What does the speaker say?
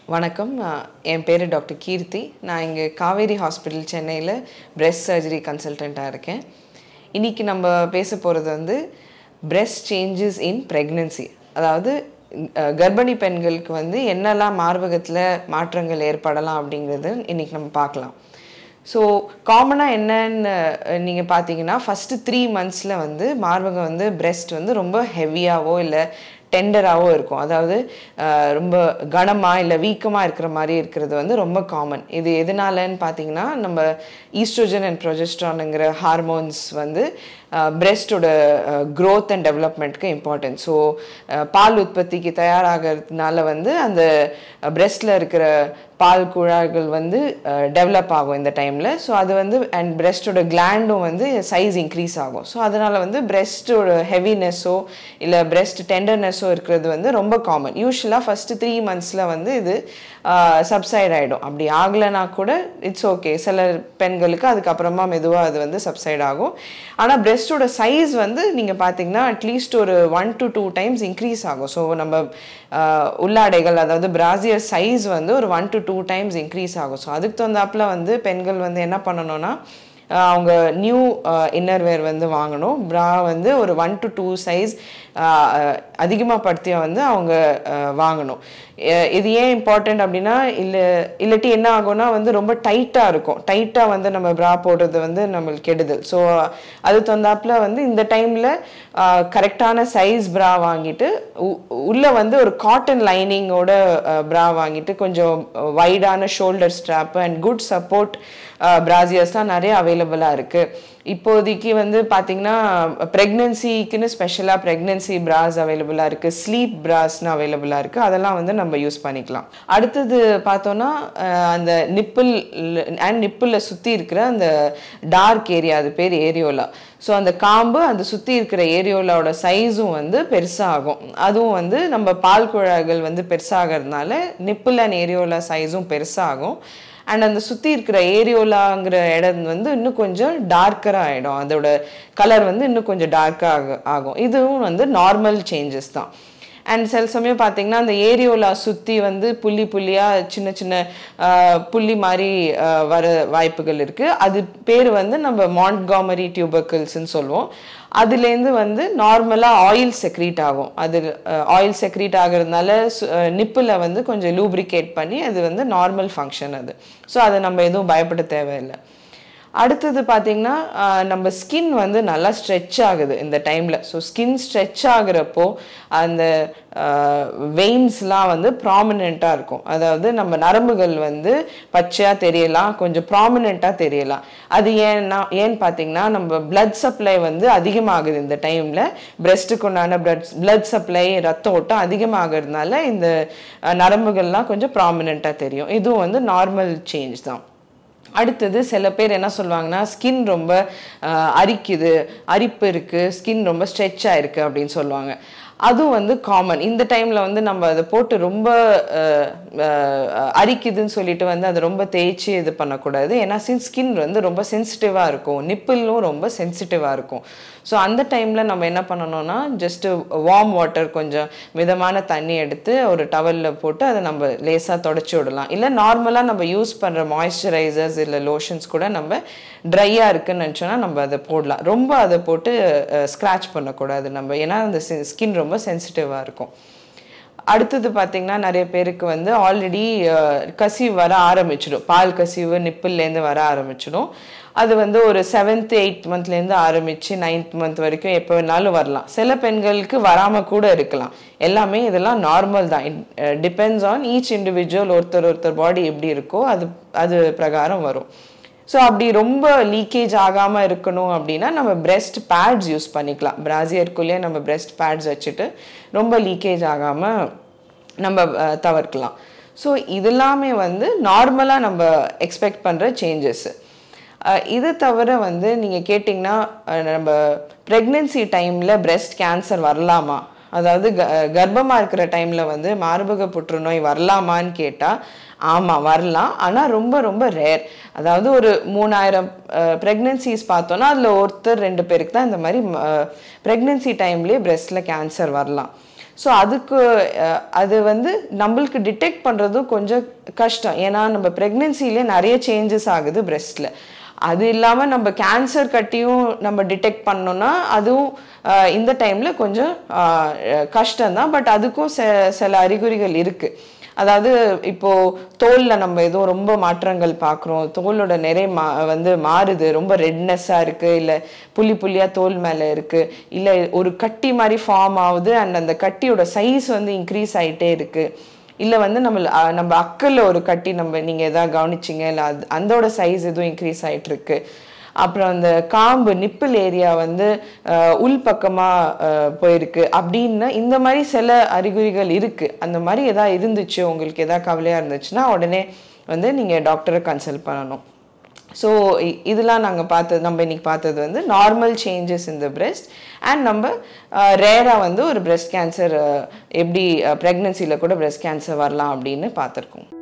வணக்கம் நான் என் பேர் டாக்டர் கீர்த்தி நான் இங்கே காவேரி ஹாஸ்பிட்டல் சென்னையில் பிரெஸ்ட் சர்ஜரி கன்சல்டண்ட்டாக இருக்கேன் இன்றைக்கி நம்ம பேச போகிறது வந்து பிரெஸ்ட் சேஞ்சஸ் இன் ப்ரெக்னென்சி அதாவது அஹ், கர்ப்பிணி பெண்களுக்கு வந்து என்னெல்லாம் மார்பகத்தில் மாற்றங்கள் ஏற்படலாம் அப்படிங்கிறது இன்றைக்கி நம்ம பார்க்கலாம் ஸோ காமனாக என்னன்னு நீங்கள் பார்த்தீங்கன்னா ஃபஸ்ட்டு த்ரீ மந்த்ஸில் வந்து மார்பகம் வந்து பிரெஸ்ட் வந்து ரொம்ப ஹெவியாவோ இல்லை டெண்டராகவோ இருக்கும் அதாவது அஹ், ரொம்ப கனமாக இல்லை வீக்கமாக இருக்கிற மாதிரி இருக்கிறது வந்து ரொம்ப காமன் இது எதனாலன்னு பார்த்தீங்கன்னா நம்ம ஈஸ்ட்ரோஜன் அண்ட் ப்ரொஜெஸ்ட்ரானுங்கிற ஹார்மோன்ஸ் வந்து பிரெஸ்டோட க்ரோத் அண்ட் டெவலப்மெண்ட்க்கு இம்பார்ட்டன்ட் ஸோ பால் உற்பத்திக்கு தயாராகிறதுனால வந்து அந்த பிரெஸ்டில் இருக்கிற பால் குழாய்கள் வந்து டெவலப் ஆகும் இந்த டைமில் ஸோ அது வந்து அண்ட் பிரெஸ்டோட கிளாண்டும் வந்து சைஸ் இன்க்ரீஸ் ஆகும் ஸோ அதனால் வந்து பிரெஸ்டோட ஹெவினஸோ இல்லை பிரெஸ்ட் டெண்டர்னஸோ இருக்கிறது வந்து ரொம்ப காமன் யூஸ்வலாக ஃபஸ்ட்டு த்ரீ மந்த்ஸில் வந்து இது சப்சைட் ஆகிடும் அப்படி ஆகலைனா கூட இட்ஸ் ஓகே சில பெண்களுக்கு அதுக்கப்புறமா மெதுவாக அது வந்து சப்சைட் ஆகும் ஆனால் பிரெஸ்டோட சைஸ் வந்து நீங்கள் பார்த்தீங்கன்னா அட்லீஸ்ட் ஒரு one to two times increase ஆகும் ஸோ நம்ம ஆஹ், உள்ளாடைகள் அதாவது பிராசியர் சைஸ் வந்து ஒரு one to two times increase ஆகும் ஸோ அதுக்கு தகுந்தாப்புல வந்து பெண்கள் வந்து என்ன பண்ணணும்னா ஆஹ், அவங்க நியூ இன்னர்வேர் வந்து வாங்கணும் ப்ரா வந்து ஒரு ஒன் டு டூ சைஸ் அதிகமாக படுத்திய வந்து அவங்க ஆஹ், வாங்கணும் எ- இது ஏன் இம்பார்ட்டண்ட் அப்படின்னா இல்லை இல்லாட்டி என்ன ஆகும்னா வந்து ரொம்ப டைட்டாக இருக்கும் டைட்டாக வந்து நம்ம ப்ரா போடுறது வந்து நம்மளுக்கு கெடுதல் ஸோ அது தந்தாப்புல வந்து இந்த டைமில் கரெக்டான சைஸ் ப்ரா வாங்கிட்டு உ- உள்ள வந்து ஒரு காட்டன் லைனிங்கோட ப்ரா வாங்கிட்டு கொஞ்சம் வைடான shoulder strap and good support பிராசியர்ஸ்லாம் நிறைய அவைலபிளாக இருக்குது இப்போதைக்கு வந்து பார்த்தீங்கன்னா ப்ரெக்னென்சிக்குன்னு ஸ்பெஷலாக ப்ரெக்னென்சி பிராஸ் அவைலபிளாக இருக்குது ஸ்லீப் பிராஸ்னு அவைலபிளாக இருக்குது அதெல்லாம் வந்து நம்ம யூஸ் பண்ணிக்கலாம் அடுத்தது பார்த்தோன்னா அஹ், அந்த நிப்பிள் அண்ட் நிப்பிளில் சுற்றி இருக்கிற அந்த டார்க் ஏரியா அது பேர் ஏரியோலா ஸோ அந்த காம்பு அந்த சுற்றி இருக்கிற ஏரியோலாவோட சைஸும் வந்து பெருசாகும் அதுவும் வந்து நம்ம பால் குழாய்கள் வந்து பெருசாகிறதுனால நிப்பிள் அண்ட் ஏரியோலா சைஸும் பெருசாகும் அண்ட் அந்த சுற்றி இருக்கிற ஏரியோலாங்கிற இடம் வந்து இன்னும் கொஞ்சம் டார்க்கராக ஆகிடும் அதோட கலர் வந்து இன்னும் கொஞ்சம் டார்க்காக ஆகும் இதுவும் வந்து நார்மல் சேஞ்சஸ் தான் அண்ட் சில சமயம் பார்த்தீங்கன்னா அந்த ஏரியோலா சுற்றி வந்து புள்ளி புள்ளியாக சின்ன சின்ன ஆஹ், புள்ளி மாதிரி ஆஹ், வர வாய்ப்புகள் இருக்குது அது பேர் வந்து நம்ம மாண்ட்காமரி டியூபக்கிள்ஸ்ன்னு சொல்லுவோம் அதுலேருந்து வந்து நார்மலாக ஆயில் செக்ரீட் ஆகும் அது ஆயில் செக்ரீட் ஆகிறதுனால நிப்பில் வந்து கொஞ்சம் லூப்ரிகேட் பண்ணி அது வந்து நார்மல் ஃபங்க்ஷன் அது ஸோ அதை நம்ம எதுவும் பயப்பட தேவையில்லை அடுத்தது பார்த்தீங்கன்னா ஆஹ், நம்ம ஸ்கின் வந்து நல்லா ஸ்ட்ரெச் ஆகுது இந்த டைமில் ஸோ ஸ்கின் ஸ்ட்ரெச் ஆகுறப்போ அந்த வெயின்ஸ்லாம் வந்து ப்ராமினெண்ட்டாக இருக்கும் அதாவது நம்ம நரம்புகள் வந்து பச்சையாக தெரியலாம் கொஞ்சம் ப்ராமினெண்ட்டாக தெரியலாம் அது ஏன்னா ஏன்னு பார்த்தீங்கன்னா நம்ம blood சப்ளை வந்து அதிகமாகுது இந்த டைமில் பிரெஸ்ட்டுக்கு உண்டான blood blood சப்ளை ரத்த ஓட்டம் அதிகமாகிறதுனால இந்த அஹ், நரம்புகள்லாம் கொஞ்சம் ப்ராமினெண்ட்டாக தெரியும் இதுவும் வந்து நார்மல் சேஞ்ச் தான் அடுத்தது சில பேர் என்ன சொல்லுவாங்கன்னா ஸ்கின் ரொம்ப அஹ், அரிக்குது அரிப்பு இருக்குது ஸ்கின் ரொம்ப ஸ்ட்ரெச் ஆயிருக்கு அப்படின்னு சொல்லுவாங்க அதுவும் வந்து காமன் இந்த டைமில் வந்து நம்ம அதை போட்டு ரொம்ப அஹ், அஹ், அரிக்குதுன்னு சொல்லிட்டு வந்து அதை ரொம்ப தேய்ச்சி இது பண்ணக்கூடாது ஏன்னா ஸ்கின் வந்து ரொம்ப சென்சிட்டிவாக இருக்கும் நிப்பிளும் ரொம்ப சென்சிட்டிவாக இருக்கும் ஸோ அந்த டைமில் நம்ம என்ன பண்ணணும்னா ஜஸ்ட்டு வார்ம் வாட்டர் கொஞ்சம் மிதமான தண்ணி எடுத்து ஒரு டவலில் போட்டு அதை நம்ம லேசாக தொடச்சி விடலாம் இல்லை நார்மலாக நம்ம யூஸ் பண்ணுற மாய்ஸ்சரைசர்ஸ் இல்லை லோஷன்ஸ் கூட நம்ம ட்ரையாக இருக்குன்னு நினச்சோன்னா நம்ம அதை போடலாம் ரொம்ப அதை போட்டு ஸ்க்ராட்ச் பண்ணக்கூடாது நம்ம ஏன்னா அந்த ஸ்கின் ரொம்ப சென்சிட்டிவாக இருக்கும் அடுத்தது பார்த்தீங்கன்னா நிறைய பேருக்கு வந்து ஆல்ரெடி கசிவு வர ஆரம்பிச்சிடும் பால் கசிவு நிப்பிள்லேருந்து வர ஆரம்பிச்சிடும் அது வந்து ஒரு செவன்த் எயித் மந்த்லேருந்து ஆரம்பித்து நைன்த் மந்த் வரைக்கும் எப்போ வேணாலும் வரலாம் சில பெண்களுக்கு வராமல் கூட இருக்கலாம் எல்லாமே இதெல்லாம் நார்மல் தான் டிபெண்ட்ஸ் ஆன் ஈச் இண்டிவிஜுவல் ஒருத்தர் ஒருத்தர் பாடி எப்படி இருக்கோ அது அது பிரகாரம் வரும் ஸோ அப்படி ரொம்ப லீக்கேஜ் ஆகாமல் இருக்கணும் அப்படின்னா நம்ம பிரெஸ்ட் பேட்ஸ் யூஸ் பண்ணிக்கலாம் பிராசியருக்குள்ளேயே நம்ம பிரெஸ்ட் பேட்ஸ் வச்சுட்டு ரொம்ப லீக்கேஜ் ஆகாமல் நம்ம அஹ், தவிர்க்கலாம் ஸோ இதெல்லாமே வந்து நார்மலாக நம்ம எக்ஸ்பெக்ட் பண்ணுற சேஞ்சஸ்ஸு இது தவிர வந்து நீங்கள் கேட்டிங்கன்னா அஹ், நம்ம ப்ரெக்னென்சி டைமில் breast கேன்சர் வரலாமா அதாவது க கர்ப்பமாக இருக்கிற டைமில் வந்து மார்பக புற்றுநோய் வரலாமான்னு கேட்டால் ஆமாம் வரலாம் ஆனால் ரொம்ப ரொம்ப ரேர் அதாவது ஒரு மூணாயிரம் ப்ரெக்னென்சிஸ் பார்த்தோன்னா அதில் ஒருத்தர் ரெண்டு பேருக்கு தான் இந்த மாதிரி ப்ரெக்னென்சி டைம்லேயே breastல கேன்சர் வரலாம் ஸோ அதுக்கு அஹ், அது வந்து நம்மளுக்கு டிடெக்ட் பண்ணுறதும் கொஞ்சம் கஷ்டம் ஏன்னா நம்ம ப்ரெக்னென்சிலே நிறைய சேஞ்சஸ் ஆகுது பிரெஸ்ட்டில் அது இல்லாமல் நம்ம கேன்சர் கட்டியும் நம்ம டிடெக்ட் பண்ணோம்னா அதுவும் அஹ், இந்த டைமில் கொஞ்சம் கஷ்டம்தான் பட் அதுக்கும் செ சில அறிகுறிகள் இருக்குது அதாவது இப்போ தோல்ல நம்ம எதுவும் ரொம்ப மாற்றங்கள் பார்க்குறோம் தோலோட நிறைய மா வந்து மாறுது ரொம்ப ரெட்னஸ்ஸாக இருக்குது இல்லை புள்ளி புள்ளியாக தோல் மேலே இருக்குது இல்லை ஒரு கட்டி மாதிரி ஃபார்ம் ஆகுது அண்ட் அந்த கட்டியோட சைஸ் வந்து இன்க்ரீஸ் ஆகிட்டே இருக்குது இல்லை வந்து நம்ம அஹ், நம்ம அக்கல்ல ஒரு கட்டி நம்ம நீங்கள் எதாவது கவனிச்சிங்க இல்லை அது அந்தோட சைஸ் எதுவும் இன்க்ரீஸ் ஆகிட்டு இருக்கு அப்புறம் அந்த காம்பு நிப்பிள் ஏரியா வந்து அஹ், உள் பக்கமாக போயிருக்கு அப்படின்னு இந்த மாதிரி சில அறிகுறிகள் இருக்குது அந்த மாதிரி எதாவது இருந்துச்சு உங்களுக்கு எதாவது கவலையாக இருந்துச்சுன்னா உடனே வந்து நீங்கள் டாக்டரை கன்சல்ட் பண்ணணும் ஸோ இதெல்லாம் நாங்கள் பார்த்தது நம்ம இன்னைக்கு பார்த்தது வந்து நார்மல் சேஞ்சஸ் இந்த breast அண்ட் நம்ம ரேராக வந்து ஒரு breast கேன்சர் எப்படி ப்ரெக்னென்சியில் கூட breast கேன்சர் வரலாம் அப்படின்னு பார்த்துருக்கோம்